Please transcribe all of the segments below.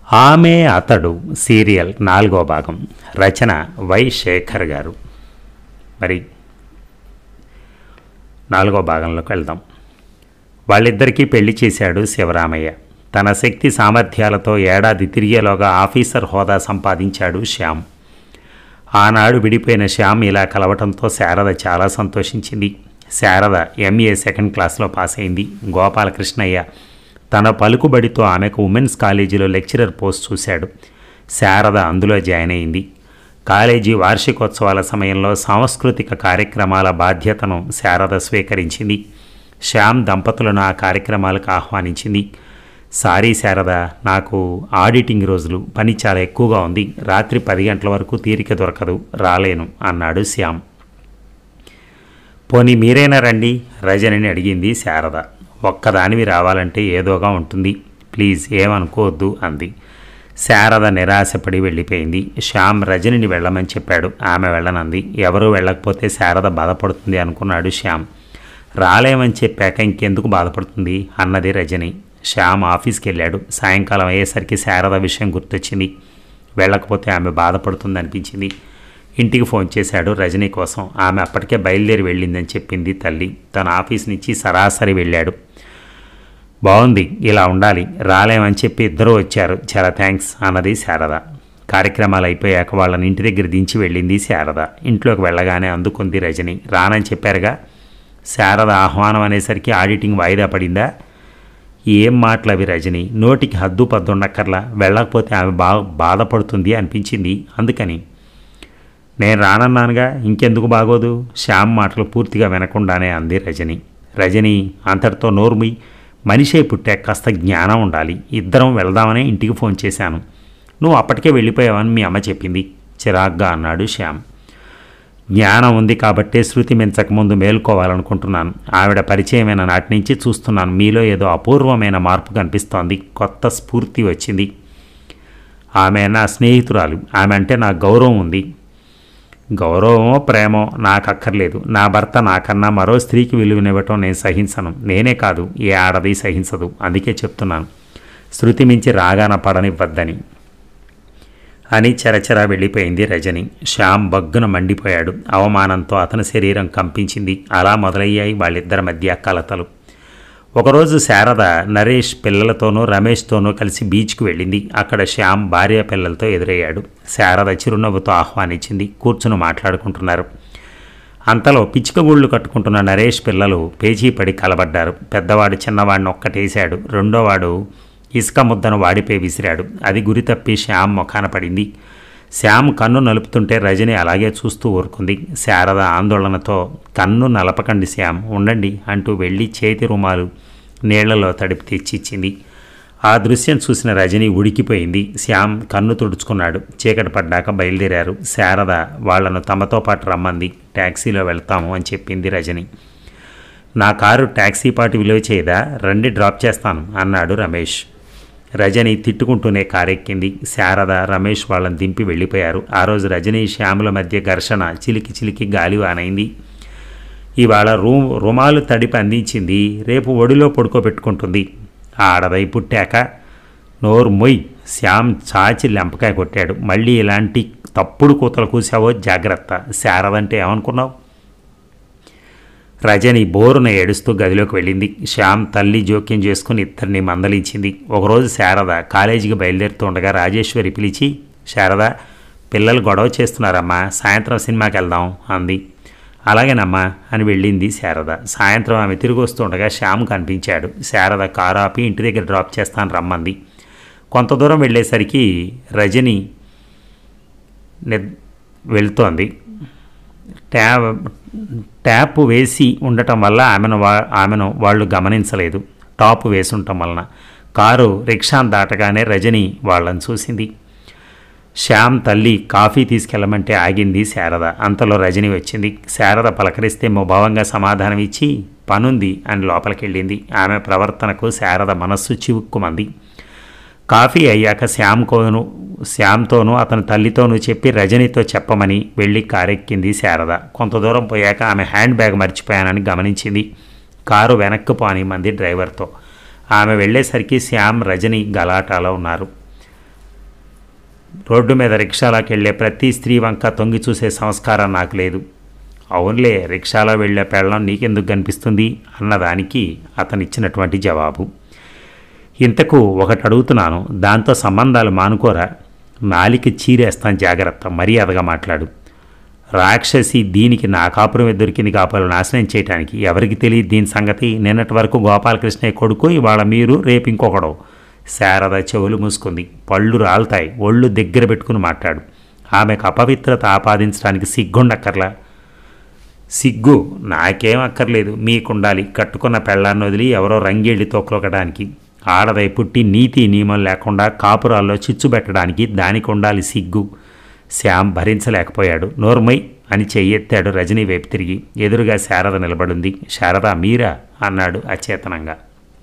ఆమె అతడు సీరియల్ నాలుగో భాగం రచన వై శేఖర్ గారు మరి నాలుగో భాగంలోకి వెళ్దాం వాళ్ళిద్దరికీ పెళ్లి చేశాడు శివరామయ్య తన శక్తి సామర్థ్యాలతో ఏడాది తిరిగేలోగా ఆఫీసర్ హోదా సంపాదించాడు శ్యామ్ ఆనాడు విడిపోయిన శ్యామ్ ఇలా కలవటంతో శారద చాలా సంతోషించింది శారద ఎంఏ సెకండ్ క్లాస్లో పాస్ అయింది గోపాలకృష్ణయ్య తన పలుకుబడితో ఆమెకు ఉమెన్స్ కాలేజీలో లెక్చరర్ పోస్ట్ చూశాడు శారద అందులో జాయిన్ అయింది కాలేజీ వార్షికోత్సవాల సమయంలో సాంస్కృతిక కార్యక్రమాల బాధ్యతను శారద స్వీకరించింది శ్యామ్ దంపతులను ఆ కార్యక్రమాలకు ఆహ్వానించింది సారీ శారద నాకు ఆడిటింగ్ రోజులు పని చాలా ఎక్కువగా ఉంది రాత్రి పది గంటల వరకు తీరిక దొరకదు రాలేను అన్నాడు శ్యామ్ పోనీ మీరైనా రండి రజనిని అడిగింది శారద ఒక్కదానివి రావాలంటే ఏదోగా ఉంటుంది ప్లీజ్ ఏమనుకోవద్దు అంది శారద నిరాశపడి వెళ్ళిపోయింది శ్యామ్ రజనిని వెళ్ళమని చెప్పాడు ఆమె వెళ్ళనంది ఎవరూ వెళ్ళకపోతే శారద బాధపడుతుంది అనుకున్నాడు శ్యామ్ రాలేమని చెప్పాక ఇంకెందుకు బాధపడుతుంది అన్నది రజని శ్యామ్ ఆఫీస్కి వెళ్ళాడు సాయంకాలం అయ్యేసరికి శారద విషయం గుర్తొచ్చింది వెళ్ళకపోతే ఆమె బాధపడుతుంది అనిపించింది ఇంటికి ఫోన్ చేశాడు రజనీ కోసం ఆమె అప్పటికే బయలుదేరి వెళ్ళిందని చెప్పింది తల్లి తన ఆఫీస్ నుంచి సరాసరి వెళ్ళాడు బాగుంది ఇలా ఉండాలి రాలేమని చెప్పి ఇద్దరూ వచ్చారు చాలా థ్యాంక్స్ అన్నది శారద కార్యక్రమాలు అయిపోయాక వాళ్ళని ఇంటి దగ్గర దించి వెళ్ళింది శారద ఇంట్లోకి వెళ్ళగానే అందుకుంది రజని రానని చెప్పారుగా శారద ఆహ్వానం అనేసరికి ఆడిటింగ్ వాయిదా పడిందా ఏం మాటలు అవి రజని నోటికి హద్దు పద్దు ఉండక్కర్లా వెళ్ళకపోతే ఆమె బా బాధపడుతుంది అనిపించింది అందుకని నేను రానన్నానుగా ఇంకెందుకు బాగోదు శ్యామ్ మాటలు పూర్తిగా వినకుండానే అంది రజని రజని అంతటితో నోర్మి మనిషే పుట్టాక కాస్త జ్ఞానం ఉండాలి ఇద్దరం వెళ్దామనే ఇంటికి ఫోన్ చేశాను నువ్వు అప్పటికే వెళ్ళిపోయావని మీ అమ్మ చెప్పింది చిరాగ్గా అన్నాడు శ్యామ్ జ్ఞానం ఉంది కాబట్టే శృతి మించకముందు మేల్కోవాలనుకుంటున్నాను ఆవిడ పరిచయమైన నాటి నుంచి చూస్తున్నాను మీలో ఏదో అపూర్వమైన మార్పు కనిపిస్తోంది కొత్త స్ఫూర్తి వచ్చింది ఆమె నా స్నేహితురాలు ఆమె అంటే నా గౌరవం ఉంది గౌరవమో ప్రేమో నాకు అక్కర్లేదు నా భర్త నాకన్నా మరో స్త్రీకి విలువనివ్వటం నేను సహించను నేనే కాదు ఏ ఆడది సహించదు అందుకే చెప్తున్నాను శృతి మించి రాగాన పడనివ్వద్దని అని చెరచెర వెళ్ళిపోయింది రజని శ్యామ్ బగ్గున మండిపోయాడు అవమానంతో అతని శరీరం కంపించింది అలా మొదలయ్యాయి వాళ్ళిద్దరి మధ్య కలతలు ఒకరోజు శారద నరేష్ పిల్లలతోనూ రమేష్తోనూ కలిసి బీచ్కి వెళ్ళింది అక్కడ శ్యామ్ భార్య పిల్లలతో ఎదురయ్యాడు శారద చిరునవ్వుతో ఆహ్వానించింది కూర్చుని మాట్లాడుకుంటున్నారు అంతలో పిచ్చికగూళ్ళు కట్టుకుంటున్న నరేష్ పిల్లలు పేచీ పడి కలబడ్డారు పెద్దవాడు చిన్నవాడిని ఒక్కటేశాడు రెండోవాడు ఇసుక ముద్దను వాడిపై విసిరాడు అది గురి తప్పి శ్యామ్ ముఖాన పడింది శ్యామ్ కన్ను నలుపుతుంటే రజని అలాగే చూస్తూ ఊరుకుంది శారద ఆందోళనతో కన్ను నలపకండి శ్యామ్ ఉండండి అంటూ వెళ్ళి చేతి రుమాలు నీళ్లలో తడిపి తెచ్చిచ్చింది ఆ దృశ్యం చూసిన రజని ఉడికిపోయింది శ్యామ్ కన్ను తుడుచుకున్నాడు చీకటి పడ్డాక బయలుదేరారు శారద వాళ్లను తమతో పాటు రమ్మంది ట్యాక్సీలో వెళ్తాము అని చెప్పింది రజని నా కారు ట్యాక్సీ పాటు విలువ చేయదా రండి డ్రాప్ చేస్తాను అన్నాడు రమేష్ రజని తిట్టుకుంటూనే కారెక్కింది శారద రమేష్ వాళ్ళని దింపి వెళ్ళిపోయారు ఆ రోజు రజని శ్యాముల మధ్య ఘర్షణ చిలికి చిలికి గాలివానైంది ఇవాళ రూ రుమాలు తడిపి అందించింది రేపు ఒడిలో పడుకోబెట్టుకుంటుంది ఆడదై పుట్టాక నోరు మొయ్ శ్యామ్ చాచి లెంపకాయ కొట్టాడు మళ్ళీ ఇలాంటి తప్పుడు కూతలు కూసావో జాగ్రత్త శారదంటే ఏమనుకున్నావు రజని బోరున ఏడుస్తూ గదిలోకి వెళ్ళింది శ్యామ్ తల్లి జోక్యం చేసుకుని ఇద్దరిని మందలించింది ఒకరోజు శారద కాలేజీకి బయలుదేరుతుండగా రాజేశ్వరి పిలిచి శారద పిల్లలు గొడవ చేస్తున్నారమ్మా సాయంత్రం సినిమాకి వెళ్దాం అంది అలాగేనమ్మా అని వెళ్ళింది శారద సాయంత్రం ఆమె తిరిగి వస్తుండగా శ్యామ్ కనిపించాడు శారద కారు ఆపి ఇంటి దగ్గర డ్రాప్ చేస్తాను రమ్మంది కొంత దూరం వెళ్ళేసరికి రజని నిద్ వెళ్తోంది ట్యాబ్ ట్యాప్ వేసి ఉండటం వల్ల ఆమెను వా ఆమెను వాళ్ళు గమనించలేదు టాప్ వేసి ఉండటం వలన కారు రిక్షాను దాటగానే రజని వాళ్ళని చూసింది శ్యామ్ తల్లి కాఫీ తీసుకెళ్ళమంటే ఆగింది శారద అంతలో రజని వచ్చింది శారద పలకరిస్తే ముభావంగా సమాధానం ఇచ్చి పనుంది అని లోపలికి వెళ్ళింది ఆమె ప్రవర్తనకు శారద మనస్సు చివుక్కుమంది కాఫీ అయ్యాక శ్యామ్కోను శ్యామ్తోనూ అతని తల్లితోనూ చెప్పి రజనీతో చెప్పమని వెళ్ళి కారెక్కింది శారద కొంత దూరం పోయాక ఆమె హ్యాండ్ బ్యాగ్ మర్చిపోయానని గమనించింది కారు వెనక్కి పోనిమంది డ్రైవర్తో ఆమె వెళ్ళేసరికి శ్యామ్ రజని గలాటాలో ఉన్నారు రోడ్డు మీద రిక్షాలోకి వెళ్ళే ప్రతి స్త్రీ వంక తొంగి చూసే సంస్కారం నాకు లేదు అవునులే రిక్షాలో వెళ్ళే పెళ్ళం నీకెందుకు కనిపిస్తుంది అన్నదానికి అతను ఇచ్చినటువంటి జవాబు ఇంతకు ఒకటి అడుగుతున్నాను దాంతో సంబంధాలు మానుకోరా నాలికి చీరేస్తాను జాగ్రత్త మర్యాదగా మాట్లాడు రాక్షసి దీనికి నా కాపురమే దొరికింది కాపురం నాశనం చేయడానికి ఎవరికి తెలియదు దీని సంగతి నిన్నటి వరకు గోపాలకృష్ణయ్య కొడుకు ఇవాళ మీరు రేపు ఇంకొకడు శారద చెవులు మూసుకుంది పళ్ళు రాలుతాయి ఒళ్ళు దగ్గర పెట్టుకుని మాట్లాడు ఆమెకు అపవిత్రత ఆపాదించడానికి సిగ్గుండక్కర్లా సిగ్గు నాకేం అక్కర్లేదు మీకుండాలి కట్టుకున్న పెళ్ళాన్ని వదిలి ఎవరో రంగేళ్ళి తోకలొకడానికి ఆడదై పుట్టి నీతి నియమం లేకుండా కాపురాల్లో చిచ్చు పెట్టడానికి దానికి ఉండాలి సిగ్గు శ్యామ్ భరించలేకపోయాడు నోర్మై అని చెయ్యెత్తాడు రజనీ వైపు తిరిగి ఎదురుగా శారద నిలబడింది శారద మీరా అన్నాడు అచేతనంగా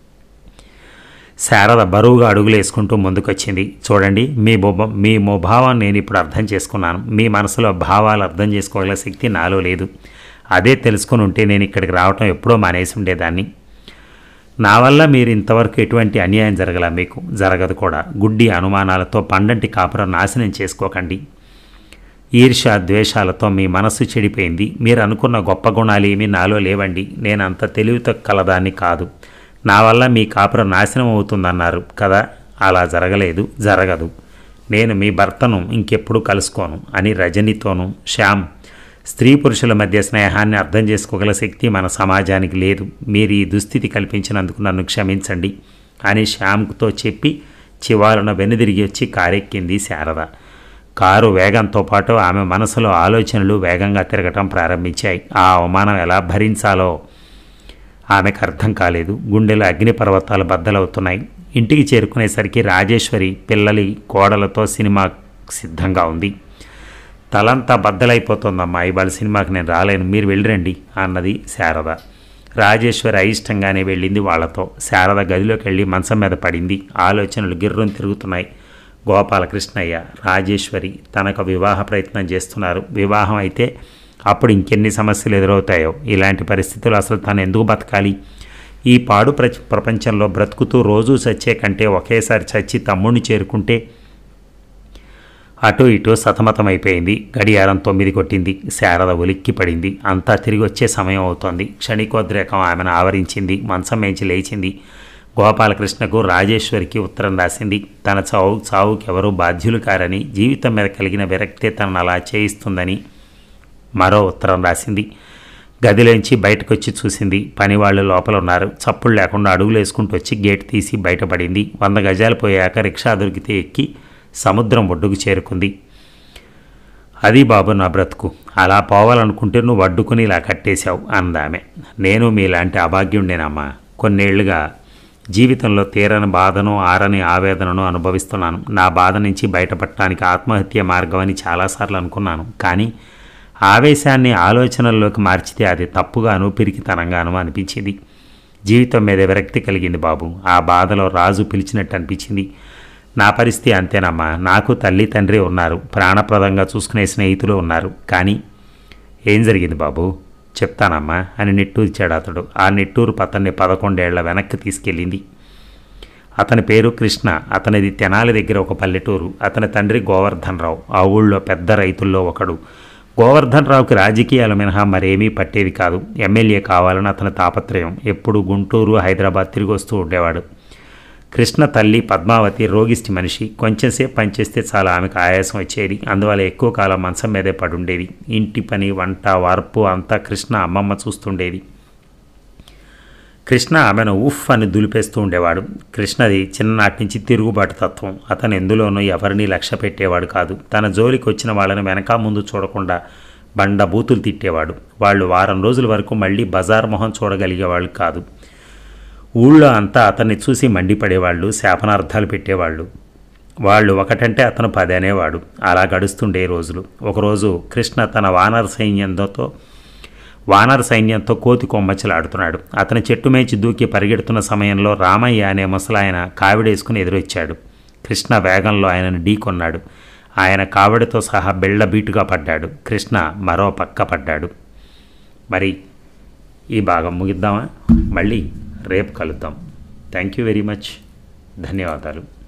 శారద బరువుగా అడుగులేసుకుంటూ ముందుకొచ్చింది చూడండి మీ బొబ్బ మీ ముభావం నేను ఇప్పుడు అర్థం చేసుకున్నాను మీ మనసులో భావాలు అర్థం చేసుకోగల శక్తి నాలో లేదు అదే తెలుసుకుని ఉంటే నేను ఇక్కడికి రావటం ఎప్పుడో మానేసి ఉండేదాన్ని నా వల్ల మీరు ఇంతవరకు ఎటువంటి అన్యాయం జరగల మీకు జరగదు కూడా గుడ్డి అనుమానాలతో పండంటి కాపురం నాశనం చేసుకోకండి ఈర్ష్య ద్వేషాలతో మీ మనస్సు చెడిపోయింది మీరు అనుకున్న గొప్ప గుణాలు ఏమీ నాలో లేవండి నేను అంత తెలివితో కలదాన్ని కాదు నా వల్ల మీ కాపురం నాశనం అవుతుందన్నారు కదా అలా జరగలేదు జరగదు నేను మీ భర్తను ఇంకెప్పుడు కలుసుకోను అని రజనితోనూ శ్యామ్ స్త్రీ పురుషుల మధ్య స్నేహాన్ని అర్థం చేసుకోగల శక్తి మన సమాజానికి లేదు మీరు ఈ దుస్థితి కల్పించినందుకు నన్ను క్షమించండి అని శ్యామ్తో చెప్పి చివాలన వెనుదిరిగి వచ్చి కారెక్కింది శారద కారు వేగంతో పాటు ఆమె మనసులో ఆలోచనలు వేగంగా తిరగటం ప్రారంభించాయి ఆ అవమానం ఎలా భరించాలో ఆమెకు అర్థం కాలేదు గుండెలో అగ్నిపర్వతాలు బద్దలవుతున్నాయి ఇంటికి చేరుకునేసరికి రాజేశ్వరి పిల్లలి కోడలతో సినిమా సిద్ధంగా ఉంది తలంతా బద్దలైపోతుందమ్మా ఇవాళ సినిమాకి నేను రాలేను మీరు వెళ్ళిరండి అన్నది శారద రాజేశ్వరి అయిష్టంగానే వెళ్ళింది వాళ్ళతో శారద గదిలోకి వెళ్ళి మంచం మీద పడింది ఆలోచనలు గిర్రం తిరుగుతున్నాయి గోపాలకృష్ణయ్య రాజేశ్వరి తనకు వివాహ ప్రయత్నం చేస్తున్నారు వివాహం అయితే అప్పుడు ఇంకెన్ని సమస్యలు ఎదురవుతాయో ఇలాంటి పరిస్థితులు అసలు తను ఎందుకు బతకాలి ఈ పాడు ప్ర ప్రపంచంలో బ్రతుకుతూ రోజూ చచ్చే కంటే ఒకేసారి చచ్చి తమ్ముడిని చేరుకుంటే అటు ఇటు సతమతమైపోయింది గడియారం తొమ్మిది కొట్టింది శారద ఉలిక్కి పడింది అంతా తిరిగి వచ్చే సమయం అవుతోంది క్షణికోద్రేకం ఆమెను ఆవరించింది మంచం మేంచి లేచింది గోపాలకృష్ణకు రాజేశ్వరికి ఉత్తరం రాసింది తన చావు చావుకి ఎవరూ బాధ్యులు కారని జీవితం మీద కలిగిన విరక్తే తనను అలా చేయిస్తుందని మరో ఉత్తరం రాసింది గదిలోంచి బయటకు వచ్చి చూసింది పనివాళ్ళు లోపల ఉన్నారు చప్పుళ్ళు లేకుండా అడుగులు వేసుకుంటూ వచ్చి గేట్ తీసి బయటపడింది వంద గజాలు పోయాక రిక్షా దొరికితే ఎక్కి సముద్రం ఒడ్డుకు చేరుకుంది అది బాబు నా బ్రతుకు అలా పోవాలనుకుంటే నువ్వు అడ్డుకుని ఇలా కట్టేశావు అందామె నేను మీలాంటి అభాగ్యుండేనమ్మా కొన్నేళ్లుగా జీవితంలో తీరని బాధను ఆరని ఆవేదనను అనుభవిస్తున్నాను నా బాధ నుంచి బయటపడటానికి ఆత్మహత్య మార్గం అని చాలాసార్లు అనుకున్నాను కానీ ఆవేశాన్ని ఆలోచనల్లోకి మార్చితే అది తప్పుగాను పిరికితనంగాను అనిపించింది జీవితం మీద విరక్తి కలిగింది బాబు ఆ బాధలో రాజు పిలిచినట్టు అనిపించింది నా పరిస్థితి అంతేనమ్మా నాకు తల్లి తండ్రి ఉన్నారు ప్రాణప్రదంగా చూసుకునే స్నేహితులు ఉన్నారు కానీ ఏం జరిగింది బాబు చెప్తానమ్మా అని నిట్టూర్చాడు అతడు ఆ నిట్టూరు అతన్ని పదకొండేళ్ల వెనక్కి తీసుకెళ్ళింది అతని పేరు కృష్ణ అతనిది తెనాలి దగ్గర ఒక పల్లెటూరు అతని తండ్రి గోవర్ధన్ రావు ఆ ఊళ్ళో పెద్ద రైతుల్లో ఒకడు గోవర్ధన్ రావుకి రాజకీయాలు మినహా మరేమీ పట్టేది కాదు ఎమ్మెల్యే కావాలని అతని తాపత్రయం ఎప్పుడు గుంటూరు హైదరాబాద్ తిరిగి వస్తూ ఉండేవాడు కృష్ణ తల్లి పద్మావతి రోగిష్టి మనిషి కొంచెంసేపు పనిచేస్తే చాలా ఆమెకు ఆయాసం వచ్చేది అందువల్ల ఎక్కువ కాలం మంచం మీదే పడుండేది ఇంటి పని వంట వార్పు అంతా కృష్ణ అమ్మమ్మ చూస్తుండేది కృష్ణ ఆమెను ఉఫ్ అని దులిపేస్తూ ఉండేవాడు కృష్ణది చిన్ననాటి నుంచి తిరుగుబాటు తత్వం అతను ఎందులోనూ ఎవరిని లక్ష్య పెట్టేవాడు కాదు తన జోలికి వచ్చిన వాళ్ళని వెనక ముందు చూడకుండా బండ బూతులు తిట్టేవాడు వాళ్ళు వారం రోజుల వరకు మళ్ళీ బజార్ మొహం చూడగలిగేవాళ్ళు కాదు ఊళ్ళో అంతా అతన్ని చూసి మండిపడేవాళ్ళు శాపనార్థాలు పెట్టేవాళ్ళు వాళ్ళు ఒకటంటే అతను పది అనేవాడు అలా గడుస్తుండే రోజులు ఒకరోజు కృష్ణ తన వానర సైన్యంతో వానర సైన్యంతో కోతి కొమ్మచ్చలాడుతున్నాడు అతని చెట్టు మేంచి దూకి పరిగెడుతున్న సమయంలో రామయ్య అనే ముసలాయన కావిడేసుకుని ఎదురొచ్చాడు కృష్ణ వేగంలో ఆయనను ఢీకొన్నాడు ఆయన కావిడితో సహా బెళ్ళ బీటుగా పడ్డాడు కృష్ణ మరో పక్క పడ్డాడు మరి ఈ భాగం ముగిద్దామా మళ్ళీ రేపు కలుద్దాం థ్యాంక్ యూ వెరీ మచ్ ధన్యవాదాలు